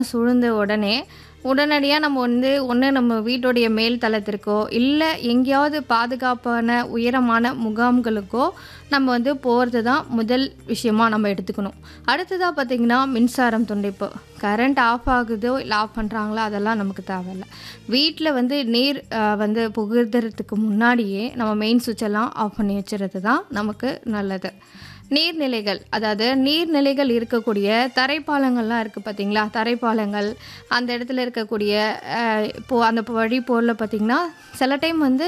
சுழ்ந்த உடனே உடனடியாக நம்ம வந்து ஒன்று நம்ம வீட்டுடைய மேல் தளத்திற்கோ இல்லை எங்கேயாவது பாதுகாப்பான உயரமான முகாம்களுக்கோ நம்ம வந்து போகிறது தான் முதல் விஷயமா நம்ம எடுத்துக்கணும் அடுத்ததாக பார்த்திங்கன்னா மின்சாரம் துண்டிப்பு கரண்ட் ஆஃப் ஆகுதோ இல்லை ஆஃப் பண்ணுறாங்களோ அதெல்லாம் நமக்கு தேவையில்ல வீட்டில் வந்து நீர் அஹ், வந்து புகுதுறதுக்கு முன்னாடியே நம்ம மெயின் சுவிட்செல்லாம் ஆஃப் பண்ணி வச்சுறது தான் நமக்கு நல்லது நீர்நிலைகள் அதாவது நீர்நிலைகள் இருக்கக்கூடிய தரைப்பாலங்கள்லாம் இருக்குது பார்த்தீங்களா தரைப்பாலங்கள் அந்த இடத்துல இருக்கக்கூடிய அஹ், இப்போ அந்த வழி போரில் பார்த்தீங்கன்னா சில டைம் வந்து